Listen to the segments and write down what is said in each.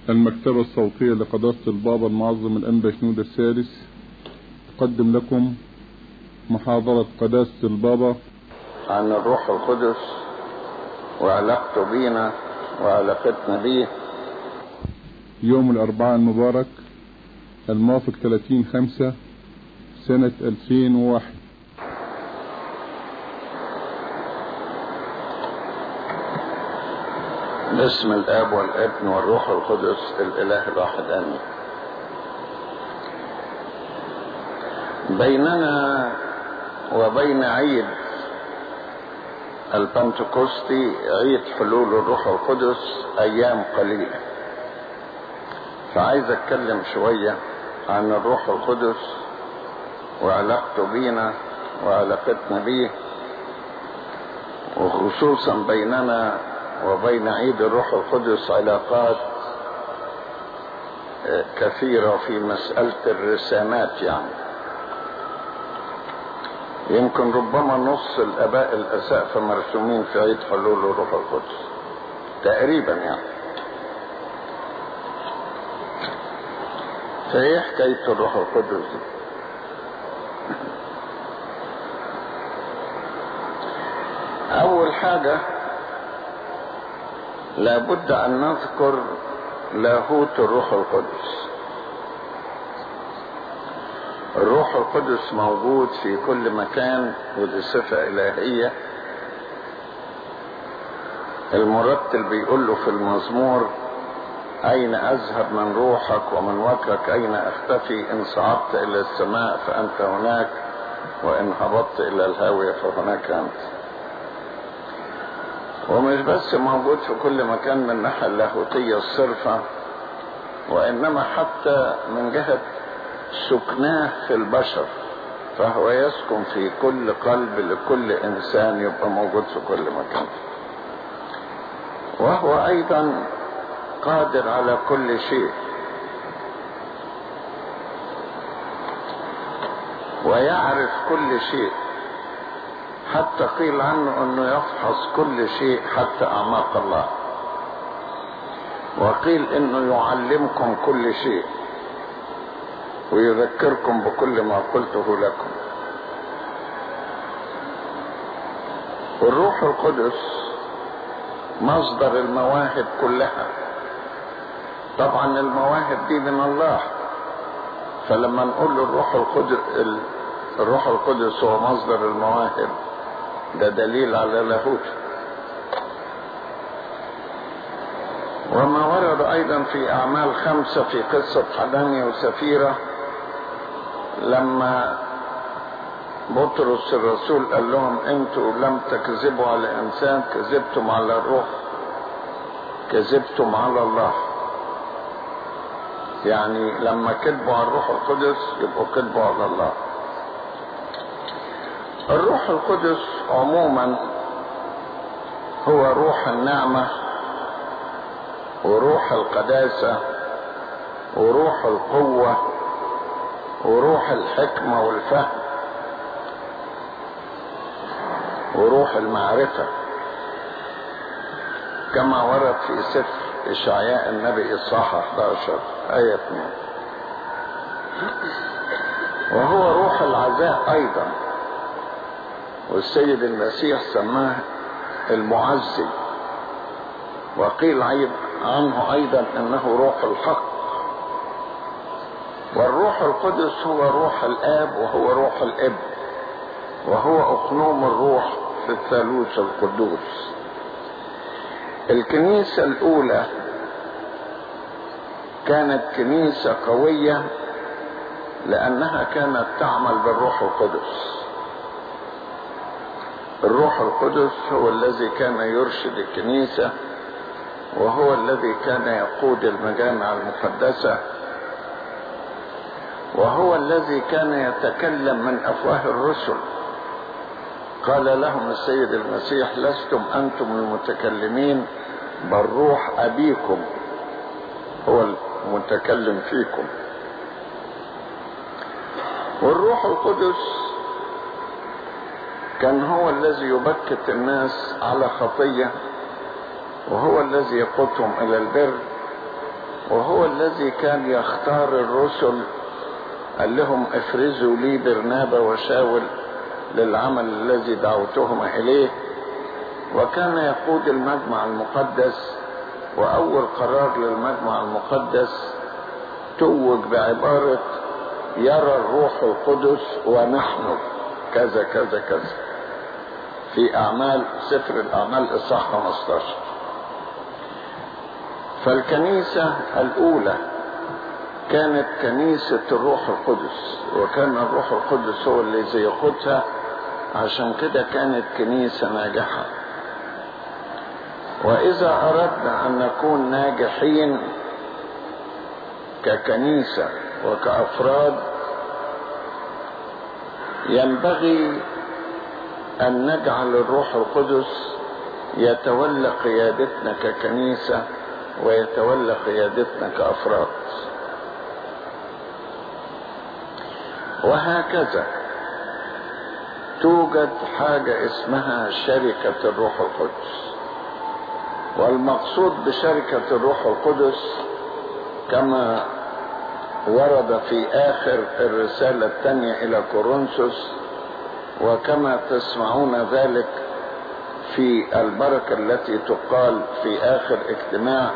المكتبة الصوتية لقداسة البابا المعظم الأنبا شنود الثالث تقدم لكم محاضرة قداسة البابا عن الروح القدس وعلاقته بينا وعلاقتنا بيه يوم الأربعاء المبارك الموافق 30 خمسة سنة 2001 باسم الاب والابن والروح القدس الاله الواحد امين بيننا وبين عيد البنتكوستي عيد حلول الروح القدس ايام قليله فعايز اتكلم شويه عن الروح القدس وعلاقته بينا وعلاقتنا بيه وخصوصا بيننا وبين عيد الروح القدس علاقات كثيرة في مسألة الرسامات يعني يمكن ربما نص الآباء الأسقف مرسومين في عيد حلول الروح القدس تقريبا يعني فايه حكاية الروح القدس دي أول حاجة لابد أن نذكر لاهوت الروح القدس الروح القدس موجود في كل مكان ودي صفة إلهية المرتل بيقول له في المزمور أين أذهب من روحك ومن وجهك أين أختفي إن صعدت إلى السماء فأنت هناك وإن هبطت إلى الهاوية فهناك أنت ومش بس موجود في كل مكان من الناحية اللاهوتية الصرفة وإنما حتى من جهة سكناه في البشر فهو يسكن في كل قلب لكل إنسان يبقى موجود في كل مكان وهو أيضا قادر على كل شيء ويعرف كل شيء حتى قيل عنه انه يفحص كل شيء حتى اعماق الله وقيل انه يعلمكم كل شيء ويذكركم بكل ما قلته لكم الروح القدس مصدر المواهب كلها طبعا المواهب دي من الله فلما نقول الروح القدس الروح القدس هو مصدر المواهب ده دليل على لاهوت وما ورد ايضا في اعمال خمسة في قصة حنانيا وسفيرة لما بطرس الرسول قال لهم انتوا لم تكذبوا على انسان كذبتم على الروح كذبتم على الله يعني لما كذبوا على الروح القدس يبقوا كذبوا على الله الروح القدس عموما هو روح النعمة وروح القداسة وروح القوة وروح الحكمة والفهم وروح المعرفة كما ورد في سفر إشعياء النبي إصحاح 11 آية 2 وهو روح العزاء أيضا والسيد المسيح سماه المعزي وقيل عنه ايضا انه روح الحق والروح القدس هو روح الاب وهو روح الابن وهو اقنوم الروح في الثالوث القدوس الكنيسة الاولى كانت كنيسة قوية لانها كانت تعمل بالروح القدس الروح القدس هو الذي كان يرشد الكنيسة وهو الذي كان يقود المجامع المقدسة وهو الذي كان يتكلم من أفواه الرسل قال لهم السيد المسيح لستم أنتم المتكلمين بل روح أبيكم هو المتكلم فيكم والروح القدس كان هو الذي يبكت الناس على خطية وهو الذي يقودهم إلى البر وهو الذي كان يختار الرسل قال لهم افرزوا لي برنابا وشاول للعمل الذي دعوتهم اليه وكان يقود المجمع المقدس واول قرار للمجمع المقدس توج بعبارة يرى الروح القدس ونحن كذا كذا كذا في اعمال سفر الاعمال اصحاح 15 فالكنيسة الاولى كانت كنيسة الروح القدس وكان الروح القدس هو الذي يقودها عشان كده كانت كنيسة ناجحة وإذا أردنا أن نكون ناجحين ككنيسة وكأفراد ينبغي أن نجعل الروح القدس يتولى قيادتنا ككنيسة ويتولى قيادتنا كأفراد وهكذا توجد حاجة اسمها شركة الروح القدس والمقصود بشركة الروح القدس كما ورد في آخر الرسالة الثانية إلى كورنثوس وكما تسمعون ذلك في البركة التي تقال في آخر اجتماع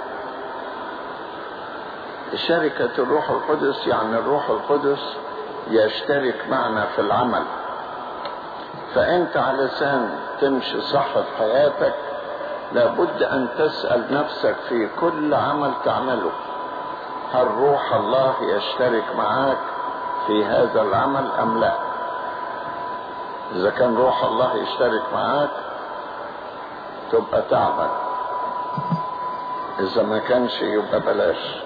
شركة الروح القدس يعني الروح القدس يشترك معنا في العمل فأنت علشان تمشي صح في حياتك لابد أن تسأل نفسك في كل عمل تعمله هل روح الله يشترك معاك في هذا العمل أم لا إذا كان روح الله يشترك معاك تبقى تعمل إذا ما كانش يبقى بلاش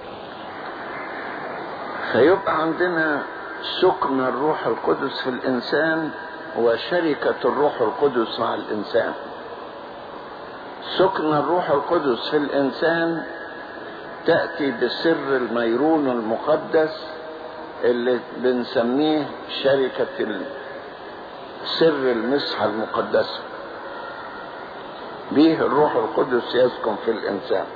فيبقى عندنا سكن الروح القدس في الإنسان وشركة الروح القدس مع الإنسان سكن الروح القدس في الإنسان تأتي بسر الميرون المقدس اللي بنسميه شركة سر المسحة المقدسة به الروح القدس يسكن في الإنسان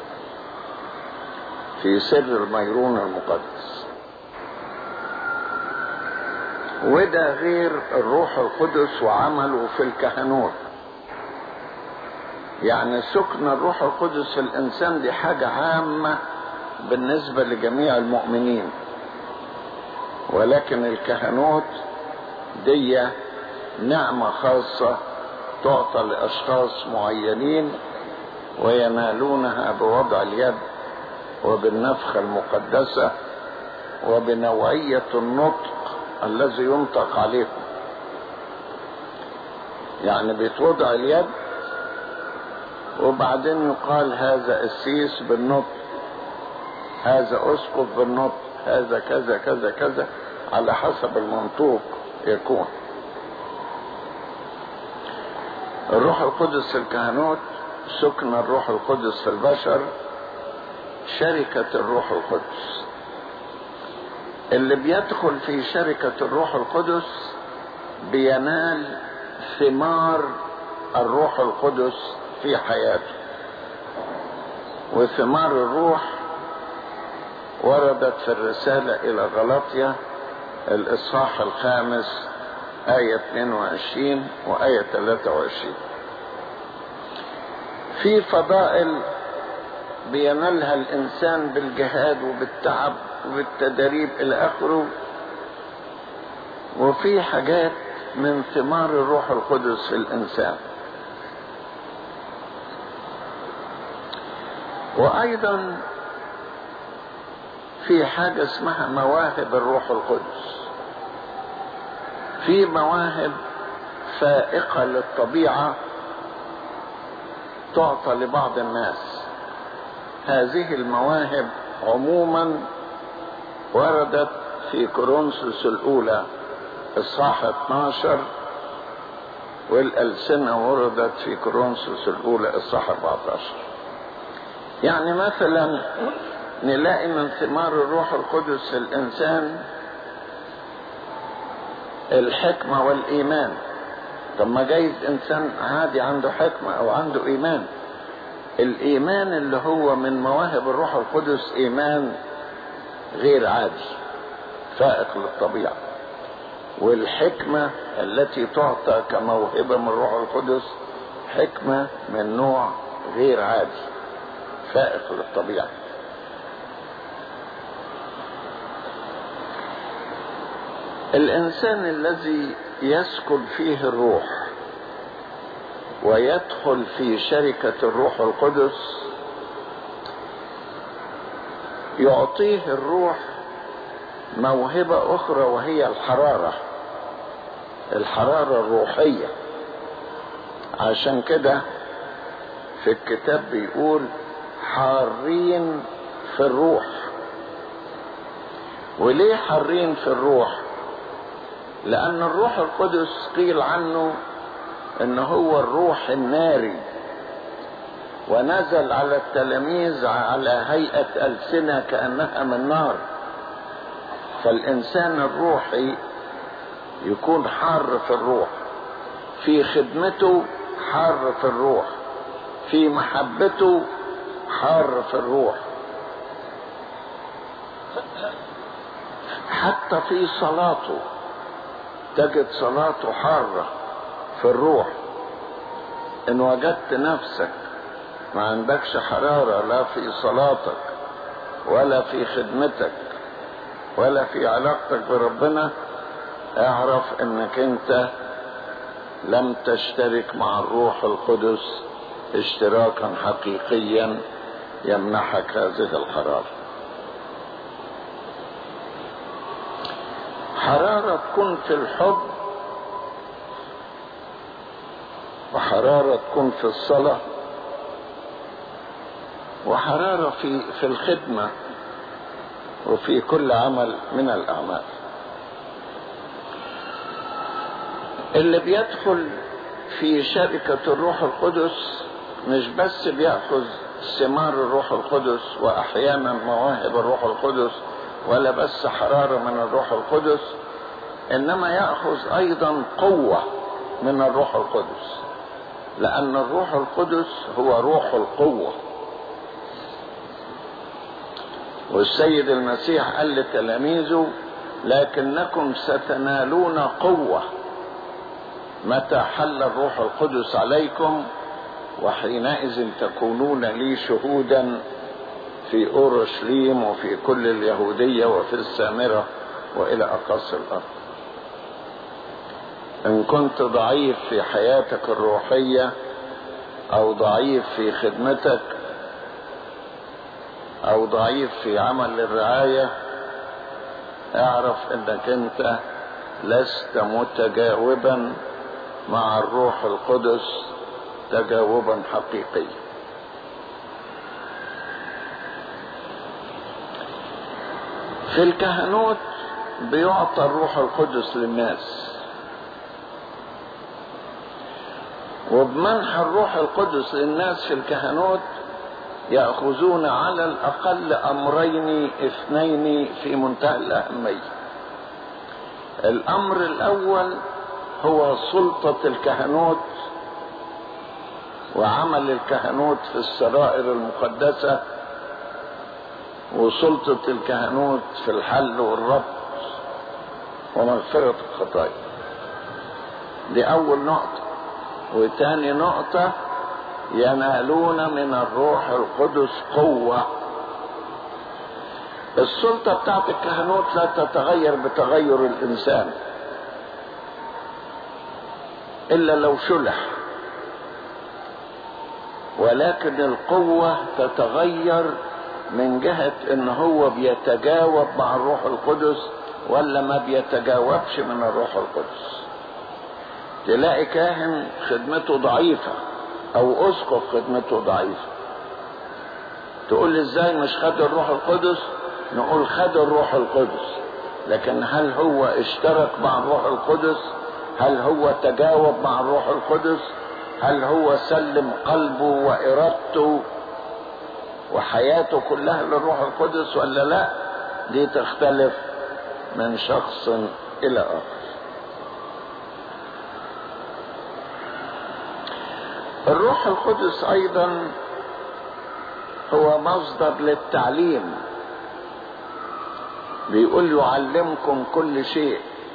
في سر الميرون المقدس وده غير الروح القدس وعمله في الكهنوت يعني سكن الروح القدس في الإنسان دي حاجة عامة بالنسبة لجميع المؤمنين ولكن الكهنوت دي نعمة خاصة تعطى لأشخاص معينين وينالونها بوضع اليد وبالنفخة المقدسة وبنوعية النطق الذي ينطق عليكم يعني بيتوضع اليد وبعدين يقال هذا السيس بالنطق هذا اسقف بالنطق هذا كذا كذا كذا على حسب المنطوق يكون الروح القدس في الكهنوت سكن الروح القدس في البشر شركة الروح القدس اللي بيدخل في شركة الروح القدس بينال ثمار الروح القدس في حياته وثمار الروح وردت في الرسالة إلى غلطية الإصحاح الخامس آية 22 وآية 23 في فضائل بينالها الإنسان بالجهاد وبالتعب وبالتدريب إلى آخره وفي حاجات من ثمار الروح القدس في الإنسان وأيضا في حاجة اسمها مواهب الروح القدس في مواهب فائقة للطبيعة تعطى لبعض الناس هذه المواهب عموما وردت في كورنثوس الأولى إصحاح 12 والألسنة وردت في كورنثوس الأولى إصحاح 14 يعني مثلا نلاقي من ثمار الروح القدس في الإنسان الحكمة والإيمان طب ما جايز إنسان عادي عنده حكمة أو عنده إيمان الايمان اللي هو من مواهب الروح القدس ايمان غير عادي فائق للطبيعه والحكمه التي تعطى كموهبه من الروح القدس حكمه من نوع غير عادي فائق للطبيعه الانسان الذي يسكن فيه الروح ويدخل في شركه الروح القدس يعطيه الروح موهبه اخرى وهي الحراره الحراره الروحيه عشان كده في الكتاب بيقول حارين في الروح وليه حارين في الروح لأن الروح القدس قيل عنه إن هو الروح الناري ونزل على التلاميذ على هيئة ألسنة كأنها من نار فالإنسان الروحي يكون حار في الروح في خدمته حار في الروح في محبته حار في الروح حتى في صلاته تجد صلاته حارة في الروح ان وجدت نفسك ما عندكش حرارة لا في صلاتك ولا في خدمتك ولا في علاقتك بربنا اعرف انك انت لم تشترك مع الروح القدس اشتراكا حقيقيا يمنحك هذه الحراره حرارة تكون في الحب وحرارة تكون في الصلاة وحرارة في في الخدمة وفي كل عمل من الأعمال اللي بيدخل في شركة الروح القدس مش بس بيأخذ ثمار الروح القدس وأحيانا مواهب الروح القدس ولا بس حرارة من الروح القدس إنما يأخذ أيضا قوة من الروح القدس لأن الروح القدس هو روح القوة والسيد المسيح قال لتلاميذه لكنكم ستنالون قوة متى حل الروح القدس عليكم وحينئذ تكونون لي شهودا في اورشليم وفي كل اليهوديه وفي السامره والى اقاصي الارض ان كنت ضعيف في حياتك الروحيه او ضعيف في خدمتك او ضعيف في عمل الرعايه اعرف انك انت لست متجاوبا مع الروح القدس تجاوبا حقيقيا في الكهنوت بيعطى الروح القدس للناس وبمنح الروح القدس للناس في الكهنوت يأخذون على الأقل أمرين اثنين في منتهى الأهمية الأمر الأول هو سلطة الكهنوت وعمل الكهنوت في السرائر المقدسة وسلطة الكهنوت في الحل والربط ومغفرة الخطايا دي أول نقطة وتاني نقطة ينالون من الروح القدس قوة السلطة بتاعت الكهنوت لا تتغير بتغير الإنسان إلا لو شلح ولكن القوة تتغير من جهة ان هو بيتجاوب مع الروح القدس ولا ما بيتجاوبش من الروح القدس تلاقي كاهن خدمته ضعيفة او اسقف خدمته ضعيفة تقول لي ازاي مش خد الروح القدس نقول خد الروح القدس لكن هل هو اشترك مع الروح القدس هل هو تجاوب مع الروح القدس هل هو سلم قلبه وارادته وحياته كلها للروح القدس ولا لا دي تختلف من شخص الى اخر الروح القدس ايضا هو مصدر للتعليم بيقول يعلمكم كل شيء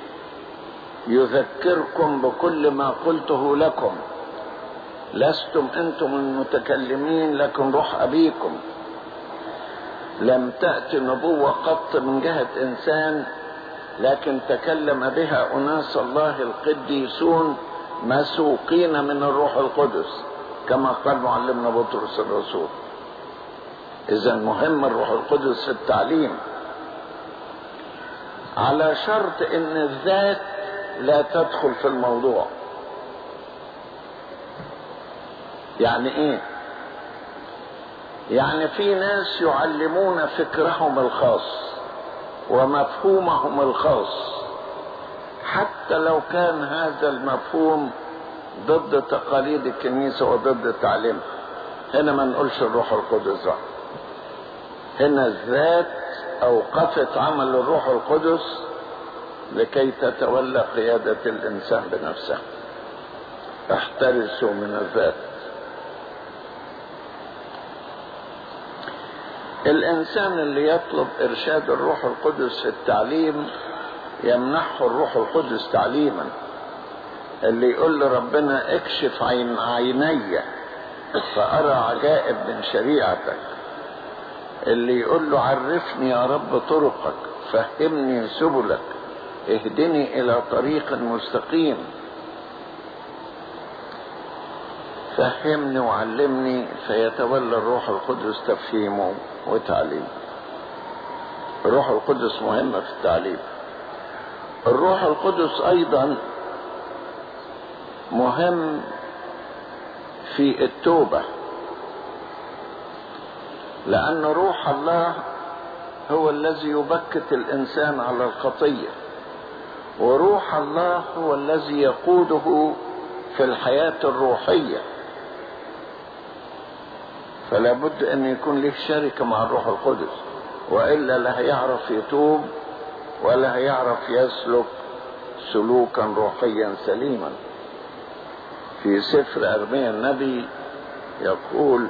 يذكركم بكل ما قلته لكم لستم انتم المتكلمين لكن روح ابيكم لم تأت نبوة قط من جهة انسان لكن تكلم بها اناس الله القديسون مسوقين من الروح القدس كما قال معلمنا بطرس الرسول اذا مهم الروح القدس في التعليم على شرط ان الذات لا تدخل في الموضوع يعني ايه يعني في ناس يعلمون فكرهم الخاص ومفهومهم الخاص حتى لو كان هذا المفهوم ضد تقاليد الكنيسة وضد تعليمها هنا ما نقولش الروح القدس بقى هنا الذات أوقفت عمل الروح القدس لكي تتولى قيادة الإنسان بنفسه احترسوا من الذات الإنسان اللي يطلب إرشاد الروح القدس في التعليم يمنحه الروح القدس تعليما اللي يقول لربنا اكشف عين عيني فأرى عجائب من شريعتك اللي يقول له عرفني يا رب طرقك فهمني سبلك اهدني الى طريق مستقيم فهمني وعلمني فيتولى الروح القدس تفهيمه وتعليمه الروح القدس مهمة في التعليم الروح القدس ايضا مهم في التوبة لأن روح الله هو الذي يبكت الإنسان على الخطية وروح الله هو الذي يقوده في الحياة الروحية فلا بد أن يكون له شركة مع الروح القدس وإلا لا هيعرف يتوب ولا هيعرف يسلك سلوكا روحيا سليما في سفر أرميا النبي يقول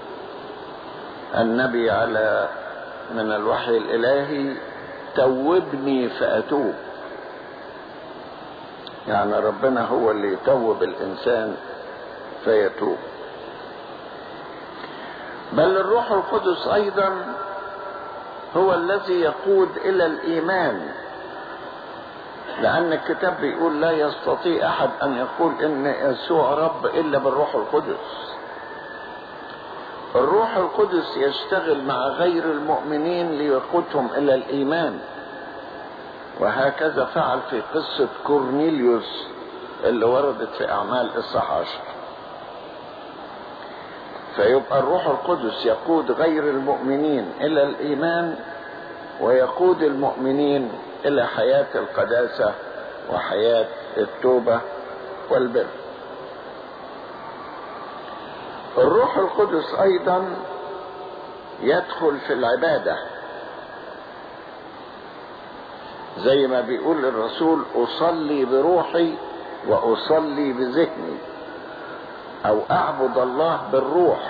النبي على من الوحي الإلهي توبني فأتوب يعني ربنا هو اللي يتوب الإنسان فيتوب بل الروح القدس أيضا هو الذي يقود إلى الإيمان لأن الكتاب بيقول لا يستطيع أحد أن يقول إن يسوع رب إلا بالروح القدس الروح القدس يشتغل مع غير المؤمنين ليقودهم إلى الإيمان وهكذا فعل في قصة كورنيليوس اللي وردت في أعمال إصحاح عشر فيبقى الروح القدس يقود غير المؤمنين إلى الإيمان ويقود المؤمنين إلى حياة القداسة وحياة التوبة والبر الروح القدس أيضا يدخل في العبادة زي ما بيقول الرسول أصلي بروحي وأصلي بذهني أو أعبد الله بالروح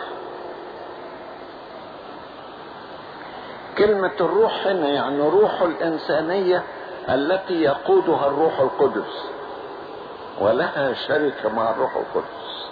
كلمة الروح هنا يعني روح الإنسانية التي يقودها الروح القدس ولها شركة مع الروح القدس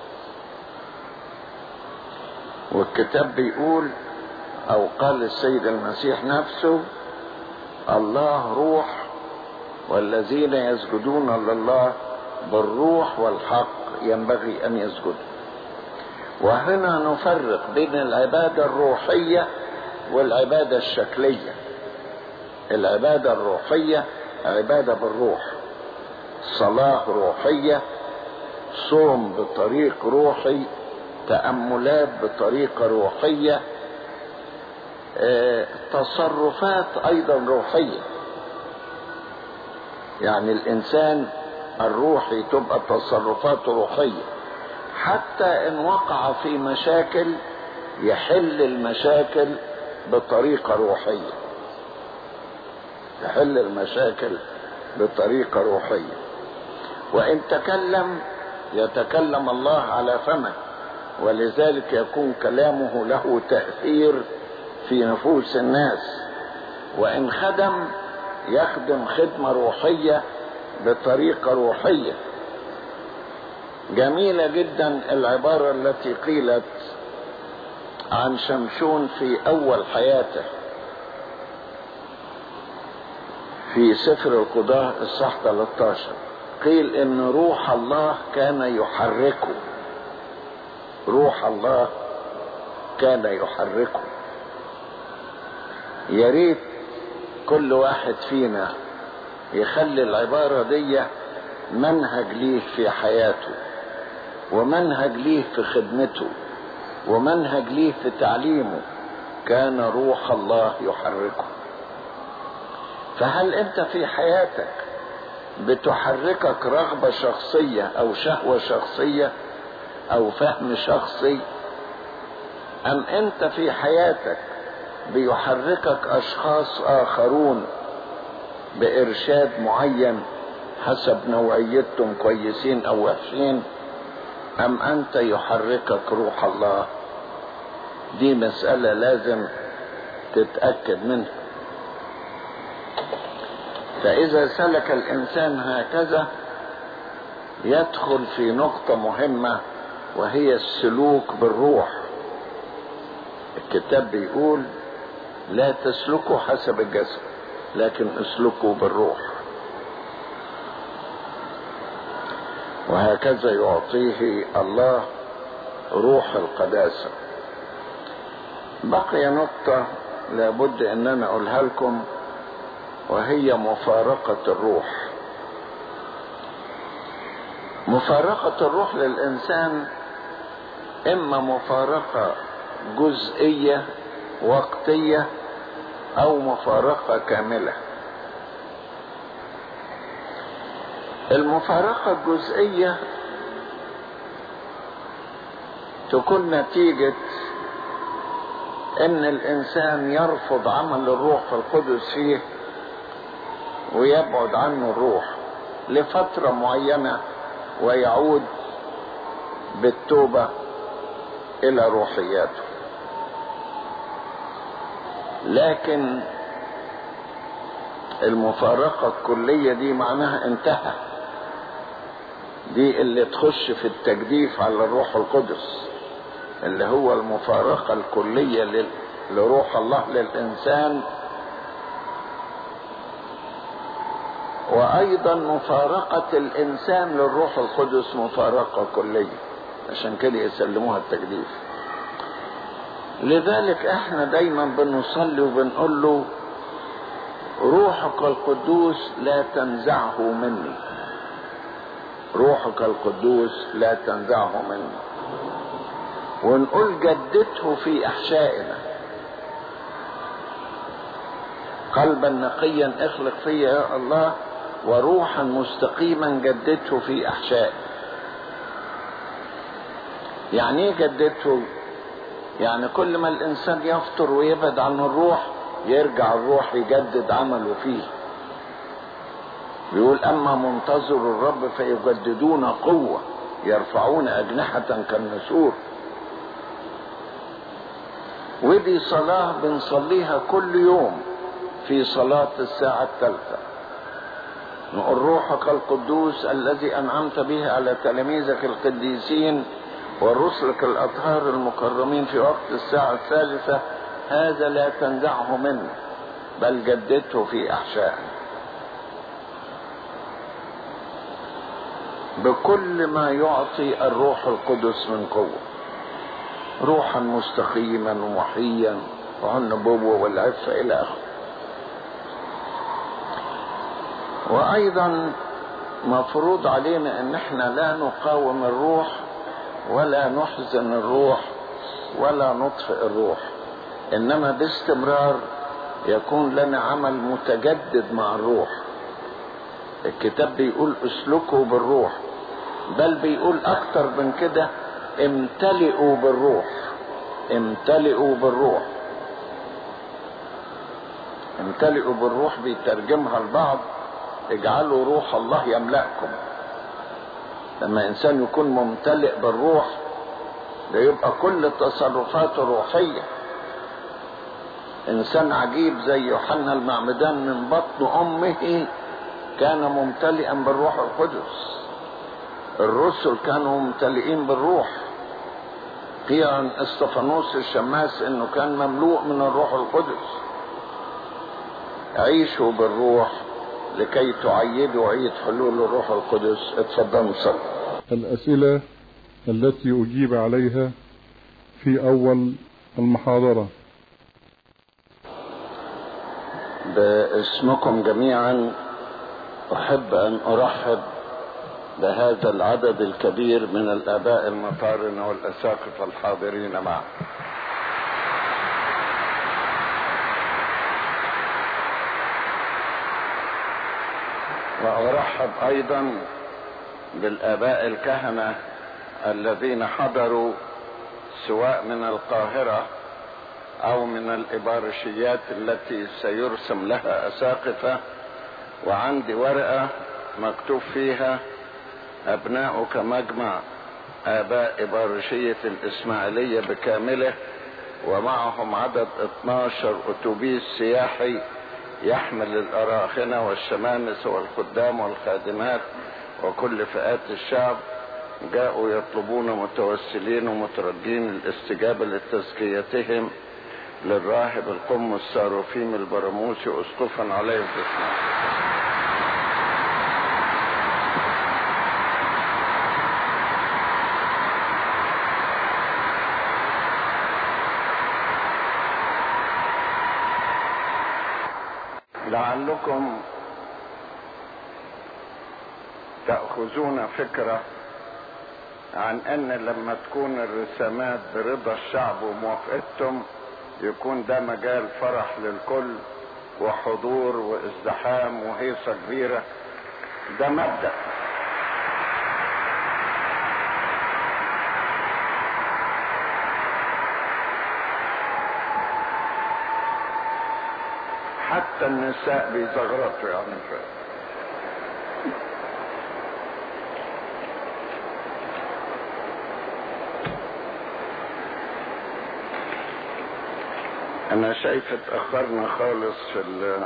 والكتاب بيقول أو قال السيد المسيح نفسه الله روح والذين يسجدون لله بالروح والحق ينبغي أن يسجدوا وهنا نفرق بين العبادة الروحية والعبادة الشكلية العبادة الروحية عبادة بالروح صلاة روحية صوم بطريق روحي تأملات بطريقة روحية اه تصرفات أيضا روحية يعني الإنسان الروحي تبقى تصرفات روحية حتى إن وقع في مشاكل يحل المشاكل بطريقة روحية يحل المشاكل بطريقة روحية وإن تكلم يتكلم الله على فمه ولذلك يكون كلامه له تأثير في نفوس الناس وإن خدم يخدم خدمة روحية بطريقة روحية جميلة جدا العبارة التي قيلت عن شمشون في أول حياته في سفر القضاء الصح 13 قيل ان روح الله كان يحركه روح الله كان يحركه يا ريت كل واحد فينا يخلي العبارة دي منهج ليه في حياته ومنهج ليه في خدمته ومنهج ليه في تعليمه كان روح الله يحركه فهل انت في حياتك بتحركك رغبة شخصية او شهوة شخصية او فهم شخصي ام انت في حياتك بيحركك اشخاص اخرون بارشاد معين حسب نوعيتهم كويسين او وحشين ام انت يحركك روح الله دي مسألة لازم تتأكد منها فإذا سلك الإنسان هكذا يدخل في نقطة مهمة وهي السلوك بالروح الكتاب بيقول لا تسلكوا حسب الجسد لكن اسلكوا بالروح وهكذا يعطيه الله روح القداسة بقي نقطة لابد ان انا اقولها لكم وهي مفارقة الروح مفارقة الروح للإنسان إما مفارقة جزئية وقتية أو مفارقة كاملة المفارقة الجزئية تكون نتيجة ان الانسان يرفض عمل الروح القدس فيه ويبعد عنه الروح لفترة معينة ويعود بالتوبة الى روحياته لكن المفارقة الكلية دي معناها انتهى دي اللي تخش في التجديف على الروح القدس اللي هو المفارقة الكلية لل... لروح الله للإنسان وأيضا مفارقة الإنسان للروح القدس مفارقة كلية عشان كده يسلموها التجديف لذلك احنا دايما بنصلي وبنقول له روحك القدوس لا تنزعه مني روحك القدوس لا تنزعه مني ونقول جدته في احشائنا قلبا نقيا اخلق فيا يا الله وروحا مستقيما جدته في احشائي يعني ايه جدته يعني كل ما الانسان يفطر ويبعد عن الروح يرجع الروح يجدد عمله فيه بيقول اما منتظر الرب فيجددون قوه يرفعون اجنحه كالنسور ودي صلاة بنصليها كل يوم في صلاة الساعة الثالثة نقول روحك القدوس الذي أنعمت به على تلاميذك القديسين ورسلك الأطهار المكرمين في وقت الساعة الثالثة هذا لا تنزعه منه بل جددته في أحشائه بكل ما يعطي الروح القدس من قوه روحا مستقيما ومحيا والنبوة والعفة إلى آخره وأيضا مفروض علينا أن احنا لا نقاوم الروح ولا نحزن الروح ولا نطفئ الروح إنما باستمرار يكون لنا عمل متجدد مع الروح الكتاب بيقول اسلكوا بالروح بل بيقول أكتر من كده امتلئوا بالروح امتلئوا بالروح امتلئوا بالروح بيترجمها البعض اجعلوا روح الله يملأكم لما انسان يكون ممتلئ بالروح ده يبقى كل تصرفاته روحية انسان عجيب زي يوحنا المعمدان من بطن امه كان ممتلئا بالروح القدس الرسل كانوا ممتلئين بالروح قيل عن استفانوس الشماس انه كان مملوء من الروح القدس عيشوا بالروح لكي تعيدوا عيد حلول الروح القدس اتفضلوا صلوا الأسئلة التي أجيب عليها في أول المحاضرة باسمكم جميعا احب ان ارحب بهذا العدد الكبير من الاباء المطارنة والاساقفة الحاضرين معه وارحب ايضا بالاباء الكهنة الذين حضروا سواء من القاهرة او من الابارشيات التي سيرسم لها اساقفة وعندي ورقة مكتوب فيها ابناؤك مجمع اباء ابارشية الاسماعيلية بكامله ومعهم عدد 12 اتوبيس سياحي يحمل الاراخنة والشمامس والخدام والخادمات وكل فئات الشعب جاءوا يطلبون متوسلين ومترجين الاستجابة لتزكيتهم للراهب القم الساروفيم البراموسي اسقفا عليه الاسلام لعلكم تأخذون فكرة عن ان لما تكون الرسامات برضا الشعب وموافقتهم يكون ده مجال فرح للكل وحضور وازدحام وهيصة كبيرة ده مبدأ حتى النساء بيزغرطوا يعني انا شايف اتأخرنا خالص في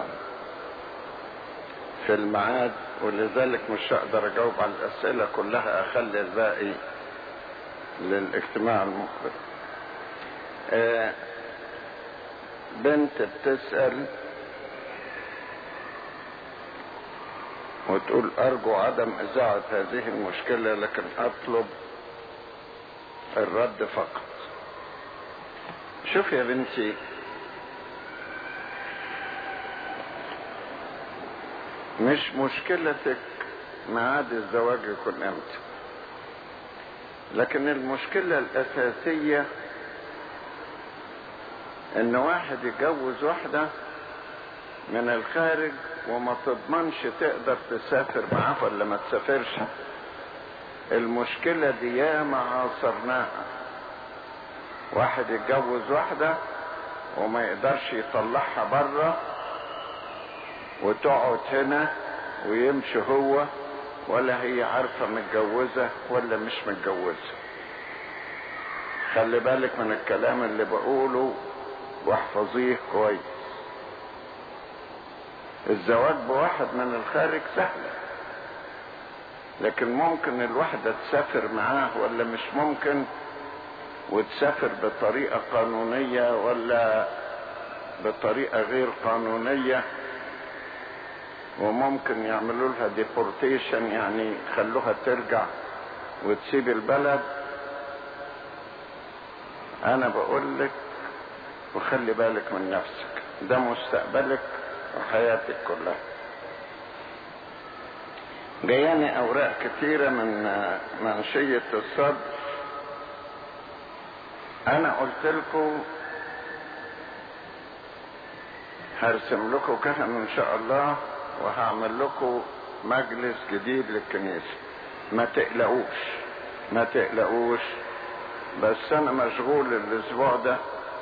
في الميعاد ولذلك مش هقدر اجاوب على الاسئلة كلها اخلي الباقي للاجتماع المقبل آه بنت بتسأل وتقول ارجو عدم اذاعة هذه المشكلة لكن اطلب الرد فقط شوف يا بنتي مش مشكلتك ميعاد الزواج يكون امتى لكن المشكلة الاساسية ان واحد يتجوز واحدة من الخارج وما تضمنش تقدر تسافر معاه ولا ما تسافرش المشكلة دي ياما عاصرناها واحد يتجوز واحدة وما يقدرش يطلعها بره وتقعد هنا ويمشي هو ولا هي عارفة متجوزة ولا مش متجوزة خلي بالك من الكلام اللي بقوله واحفظيه كويس الزواج بواحد من الخارج سهل لكن ممكن الواحدة تسافر معاه ولا مش ممكن وتسافر بطريقة قانونية ولا بطريقة غير قانونية وممكن يعملوا لها ديبورتيشن يعني يخلوها ترجع وتسيب البلد انا بقول لك وخلي بالك من نفسك ده مستقبلك وحياتك كلها جاياني اوراق كتيرة من منشية الصدر انا قلت لكم هرسم لكم كهنة ان شاء الله وهعمل لكم مجلس جديد للكنيسة ما تقلقوش ما تقلقوش بس انا مشغول الاسبوع ده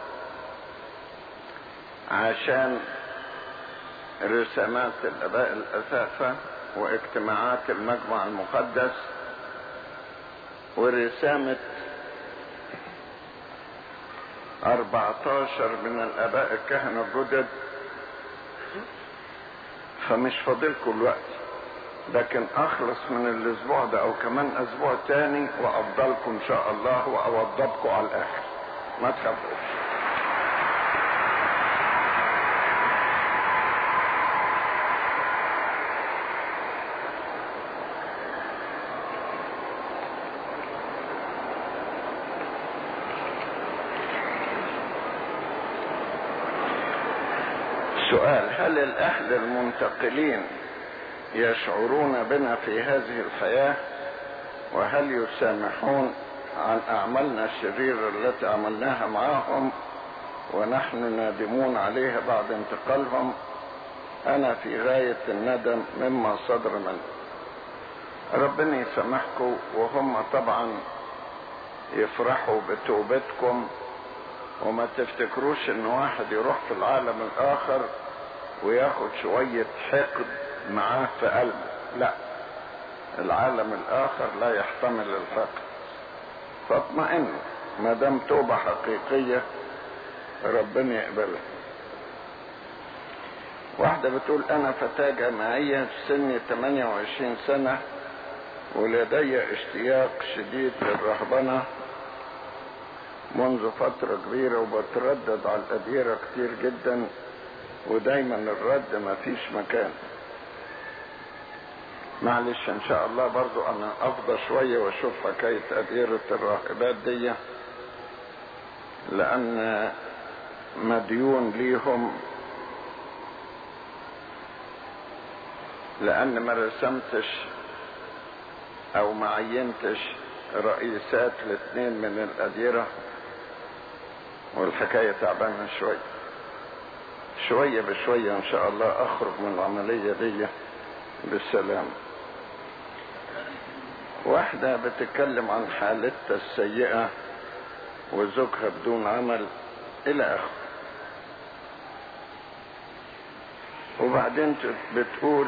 عشان رسامات الاباء الاسافة واجتماعات المجمع المقدس ورسامة 14 من الآباء الكهنة الجدد فمش فاضلكم الوقت لكن أخلص من الأسبوع ده أو كمان أسبوع تاني وأفضلكم إن شاء الله وأوضبكم على الآخر ما تخافوش سؤال هل الأهل المنتقلين يشعرون بنا في هذه الحياة وهل يسامحون عن أعمالنا الشريرة التي عملناها معهم ونحن نادمون عليها بعد انتقالهم أنا في غاية الندم مما صدر منه ربنا يسامحكم وهم طبعا يفرحوا بتوبتكم وما تفتكروش ان واحد يروح في العالم الاخر وياخد شوية حقد معاه في قلبه لا العالم الاخر لا يحتمل الحقد فاطمئنوا ما دام توبة حقيقية ربنا يقبلها واحدة بتقول انا فتاة جامعية في سن 28 سنة ولدي اشتياق شديد للرهبنة منذ فترة كبيرة وبتردد على الأديرة كتير جدا ودايما الرد ما فيش مكان معلش ان شاء الله برضو انا افضى شوية واشوف حكاية أديرة الراهبات دي لان مديون ليهم لان ما رسمتش او ما عينتش رئيسات لاثنين من الأديرة والحكاية تعبانة شوية شوية بشوية ان شاء الله اخرج من العملية دي بالسلام واحدة بتتكلم عن حالتها السيئة وزوجها بدون عمل الى اخره وبعدين بتقول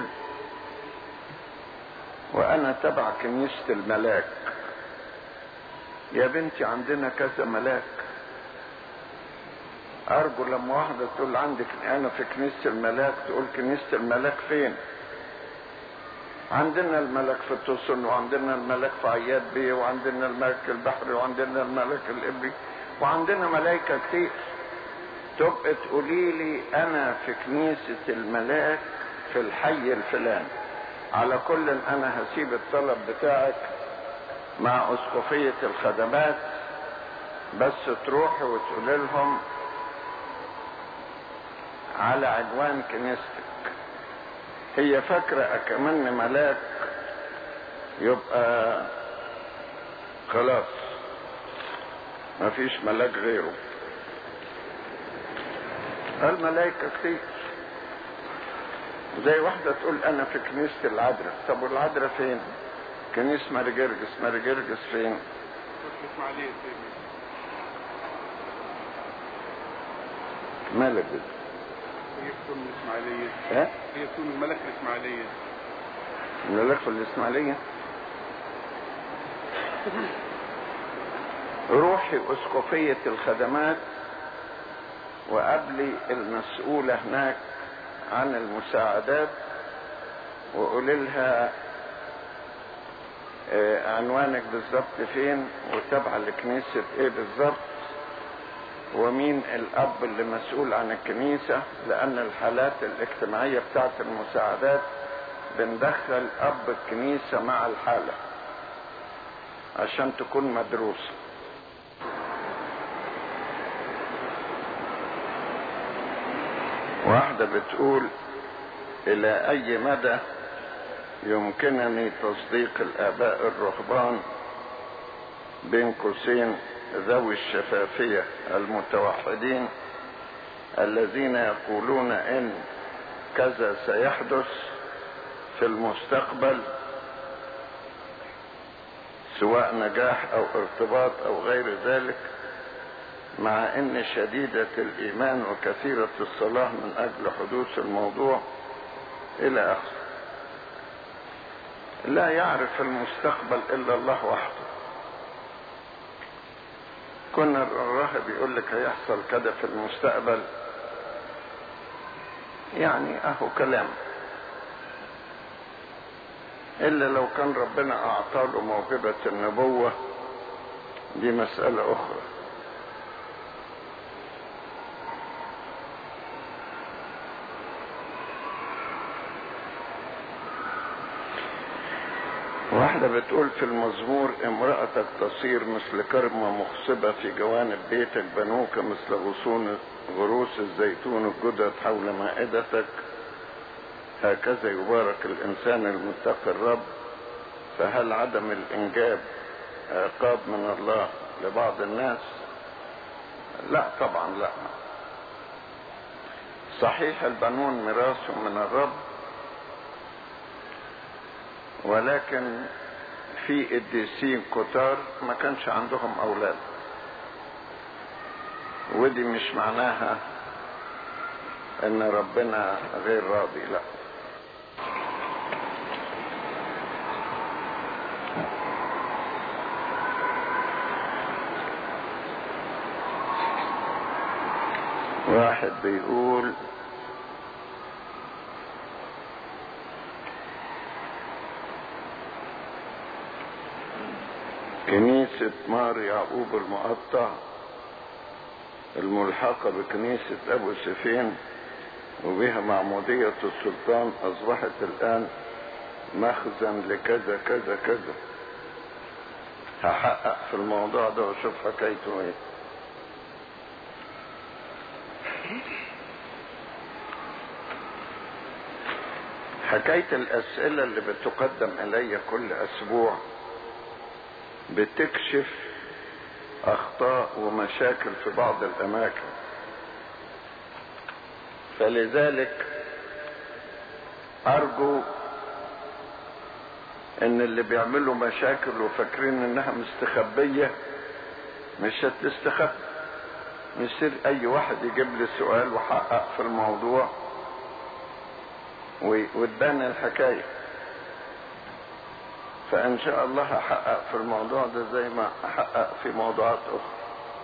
وانا تبع كنيسة الملاك يا بنتي عندنا كذا ملاك ارجو لما واحدة تقول عندك انا في كنيسة الملاك تقول كنيسة الملاك فين عندنا الملك في التصن وعندنا الملك في عياد بيه وعندنا الملك البحري وعندنا الملك الابري وعندنا ملائكة كتير تبقى تقولي لي انا في كنيسة الملاك في الحي الفلاني على كل انا هسيب الطلب بتاعك مع اسقفية الخدمات بس تروحي وتقول لهم على عنوان كنيستك هي فاكرة كمان ملاك يبقى خلاص مفيش ملاك غيره الملائكة كتير زي واحدة تقول أنا في كنيسة العذراء طب والعذراء فين؟ كنيسة ماري جرجس ماري جرجس فين؟ اسماعيلية فين؟ مالك هي تكون الإسماعيلية ها؟ هي تكون الملك الإسماعيلية الملاك في الإسماعيلية روحي أسقفية الخدمات وقابلي المسؤولة هناك عن المساعدات وقولي لها آه، عنوانك بالظبط فين وتابعة لكنيسة ايه بالظبط ومين الاب اللي مسؤول عن الكنيسة لان الحالات الاجتماعية بتاعت المساعدات بندخل اب الكنيسة مع الحالة عشان تكون مدروسة واحدة بتقول الى اي مدى يمكنني تصديق الاباء الرهبان بين قوسين ذوي الشفافية المتوحدين الذين يقولون ان كذا سيحدث في المستقبل سواء نجاح او ارتباط او غير ذلك مع ان شديدة الايمان وكثيرة الصلاة من اجل حدوث الموضوع الى اخره لا يعرف المستقبل الا الله وحده كنا الراهب يقول لك هيحصل كده في المستقبل يعني اهو كلام الا لو كان ربنا اعطاله موهبة النبوة دي مسألة اخرى واحدة بتقول في المزمور امرأتك تصير مثل كرمة مخصبة في جوانب بيتك بنوك مثل غصون غروس الزيتون الجدد حول مائدتك هكذا يبارك الإنسان المتقي الرب فهل عدم الإنجاب عقاب من الله لبعض الناس لا طبعا لا صحيح البنون ميراث من الرب ولكن في قديسين كتار ما كانش عندهم اولاد ودي مش معناها ان ربنا غير راضي لا واحد بيقول كنيسة مار يعقوب المقطع الملحقة بكنيسة أبو سفين وبها معمودية السلطان أصبحت الآن مخزن لكذا كذا كذا هحقق في الموضوع ده واشوف حكايته ايه حكاية الأسئلة اللي بتقدم إلي كل أسبوع بتكشف اخطاء ومشاكل في بعض الاماكن فلذلك ارجو ان اللي بيعملوا مشاكل وفاكرين انها مستخبية مش هتستخبى مصير اي واحد يجيب لي سؤال وحقق في الموضوع وتبان الحكايه فإن شاء الله هحقق في الموضوع ده زي ما أحقق في موضوعات أخرى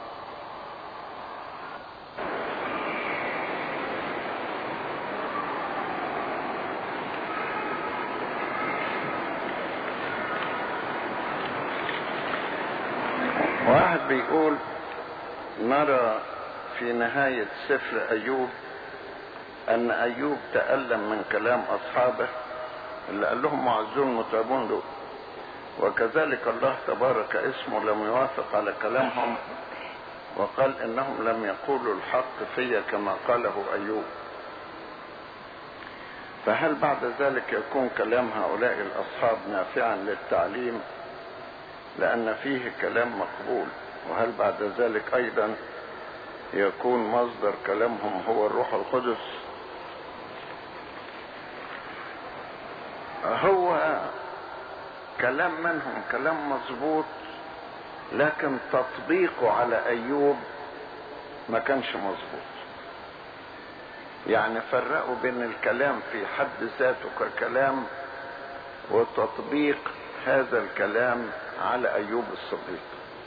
واحد بيقول نرى في نهاية سفر أيوب أن أيوب تألم من كلام أصحابه اللي قال لهم معزون متعبون دول وكذلك الله تبارك اسمه لم يوافق على كلامهم وقال انهم لم يقولوا الحق في كما قاله ايوب فهل بعد ذلك يكون كلام هؤلاء الاصحاب نافعا للتعليم لان فيه كلام مقبول وهل بعد ذلك ايضا يكون مصدر كلامهم هو الروح القدس هو كلام منهم كلام مظبوط لكن تطبيقه على ايوب ما كانش مظبوط يعني فرقوا بين الكلام في حد ذاته ككلام وتطبيق هذا الكلام على ايوب الصديق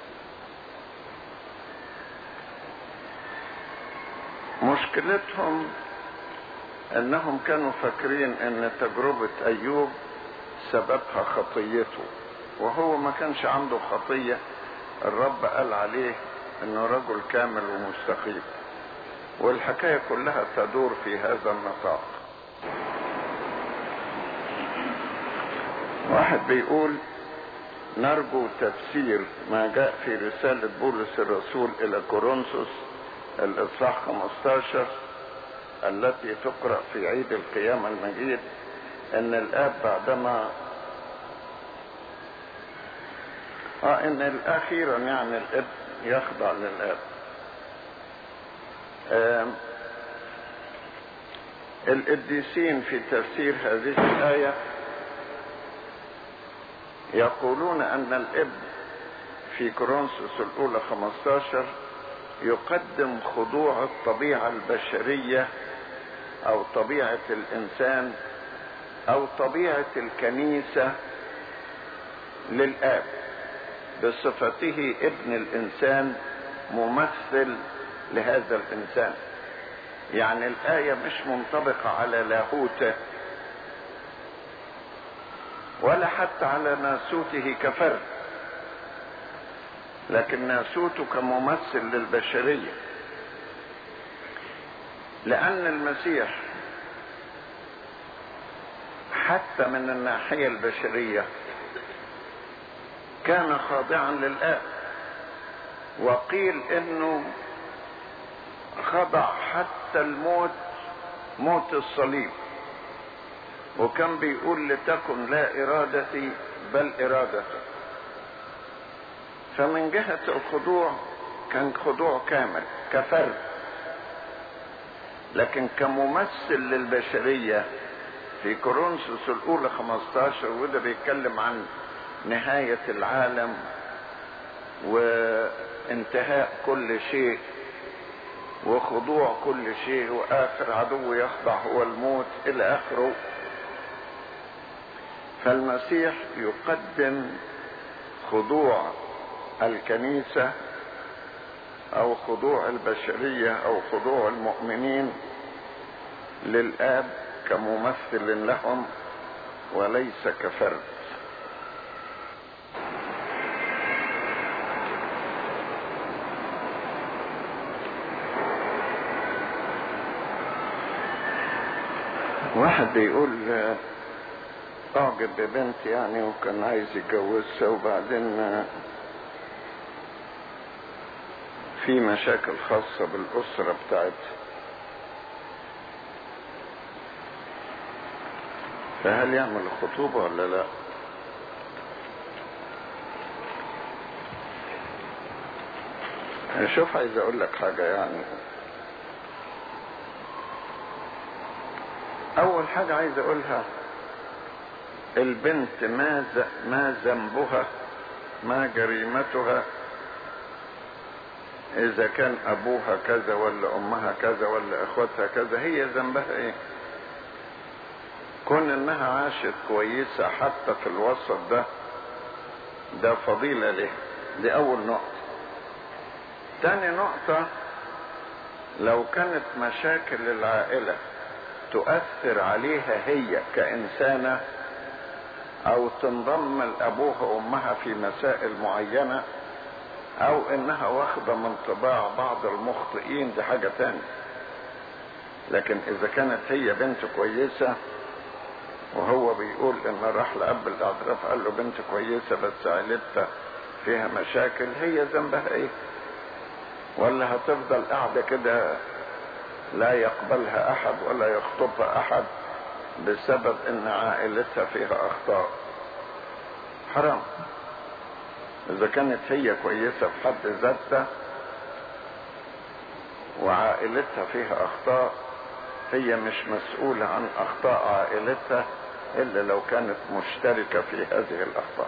مشكلتهم انهم كانوا فاكرين ان تجربة ايوب سببها خطيته وهو ما كانش عنده خطية الرب قال عليه انه رجل كامل ومستقيم والحكاية كلها تدور في هذا النطاق واحد بيقول نرجو تفسير ما جاء في رسالة بولس الرسول إلى كورنثوس الإصحاح 15 التي تقرأ في عيد القيامة المجيد ان الاب بعدما اه ان اخيرا يعني الاب يخضع للاب آه القديسين في تفسير هذه الآية يقولون أن الابن في كورنثوس الأولى 15 يقدم خضوع الطبيعة البشرية أو طبيعة الإنسان أو طبيعة الكنيسة للآب بصفته ابن الإنسان ممثل لهذا الانسان يعني الايه مش منطبقه على لاهوته ولا حتى على ناسوته كفرد لكن ناسوته كممثل للبشريه لان المسيح حتى من الناحيه البشريه كان خاضعا للآب وقيل انه خضع حتى الموت موت الصليب وكان بيقول لتكن لا ارادتي بل ارادتك فمن جهة الخضوع كان خضوع كامل كفرد لكن كممثل للبشرية في كورنثوس الأولى 15 وده بيتكلم عن نهاية العالم وانتهاء كل شيء وخضوع كل شيء واخر عدو يخضع هو الموت الى اخره فالمسيح يقدم خضوع الكنيسة او خضوع البشرية او خضوع المؤمنين للاب كممثل لهم وليس كفرد واحد بيقول آه، اعجب ببنت يعني وكان عايز يتجوزها وبعدين آه، في مشاكل خاصة بالأسرة بتاعتها فهل يعمل الخطوبة ولا لا شوف عايز اقول لك حاجة يعني اول حاجة عايز اقولها البنت ما ز- ما ذنبها ما جريمتها اذا كان ابوها كذا ولا امها كذا ولا اخواتها كذا هي ذنبها ايه كون انها عاشت كويسة حتى في الوسط ده ده فضيلة ليه دي اول نقطة تاني نقطة لو كانت مشاكل العائلة تؤثر عليها هي كإنسانة أو تنضم لأبوها وأمها في مسائل معينة أو إنها واخدة من طباع بعض المخطئين دي حاجة تانية لكن إذا كانت هي بنت كويسة وهو بيقول إن راح لأب الاعتراف قال له بنت كويسة بس عيلتها فيها مشاكل هي ذنبها إيه؟ ولا هتفضل قاعدة كده لا يقبلها احد ولا يخطبها احد بسبب ان عائلتها فيها اخطاء حرام اذا كانت هي كويسة في حد ذاتها وعائلتها فيها اخطاء هي مش مسؤولة عن اخطاء عائلتها الا لو كانت مشتركة في هذه الاخطاء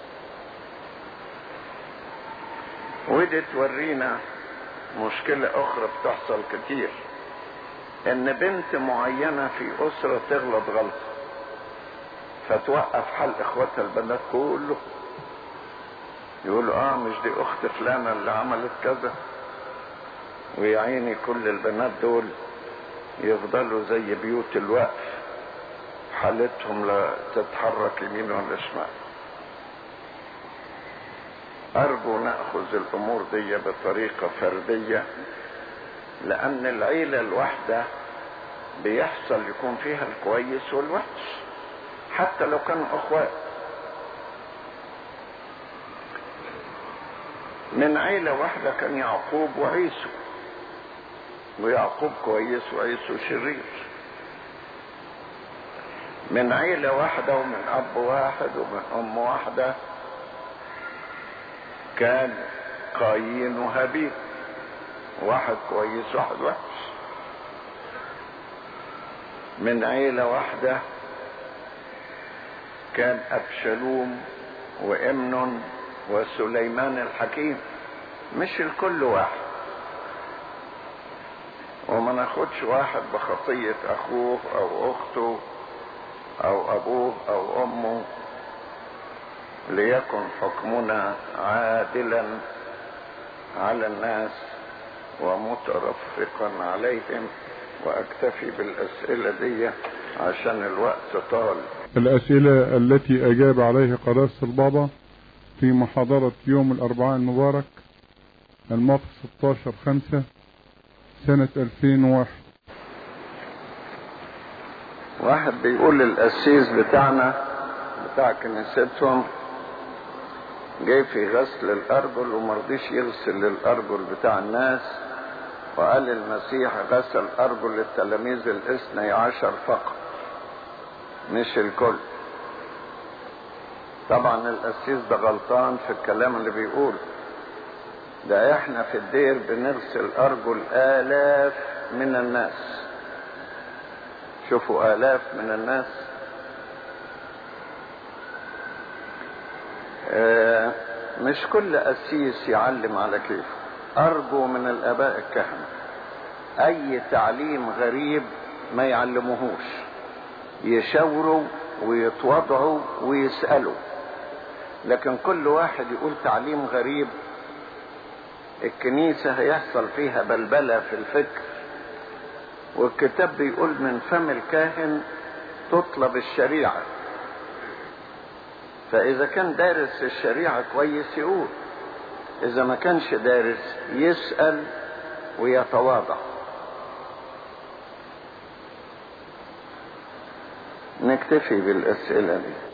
ودي تورينا مشكلة اخرى بتحصل كتير ان بنت معينة في اسرة تغلط غلطة فتوقف حل اخواتها البنات كله يقولوا اه مش دي اخت فلانة اللي عملت كذا ويا عيني كل البنات دول يفضلوا زي بيوت الوقف حالتهم لا تتحرك يمين ولا شمال ارجو ناخذ الامور دي بطريقه فرديه لان العيله الواحده بيحصل يكون فيها الكويس والوحش حتى لو كانوا اخوات من عيلة واحدة كان يعقوب وعيسو ويعقوب كويس وعيسو شرير من عيلة واحدة ومن أب واحد ومن أم واحدة كان قايين وهابيل واحد كويس واحد وحش من عيلة واحدة كان أبشلوم وإمنون وسليمان الحكيم مش الكل واحد وما ناخدش واحد بخطية أخوه أو أخته أو أبوه أو أمه ليكن حكمنا عادلا على الناس ومترفقا عليهم واكتفي بالاسئلة دي عشان الوقت طال الأسئلة التي أجاب عليها قداسة البابا في محاضرة يوم الأربعاء المبارك الموقف 16 5 سنة 2001 واحد بيقول القسيس بتاعنا بتاع كنيستهم جاي في غسل الأرجل ومرضيش يغسل الأرجل بتاع الناس وقال المسيح غسل أرجل التلاميذ الاثني عشر فقط مش الكل طبعا القسيس ده غلطان في الكلام اللي بيقول ده احنا في الدير بنغسل أرجل آلاف من الناس شوفوا آلاف من الناس آه مش كل قسيس يعلم على كيفه أرجو من الآباء الكهنة أي تعليم غريب ما يعلموهوش يشاوروا ويتوضعوا ويسألوا لكن كل واحد يقول تعليم غريب الكنيسة هيحصل فيها بلبلة في الفكر والكتاب بيقول من فم الكاهن تطلب الشريعة فإذا كان دارس الشريعة كويس يقول إذا ما كانش دارس يسأل ويتواضع نكتفي بالأسئلة دي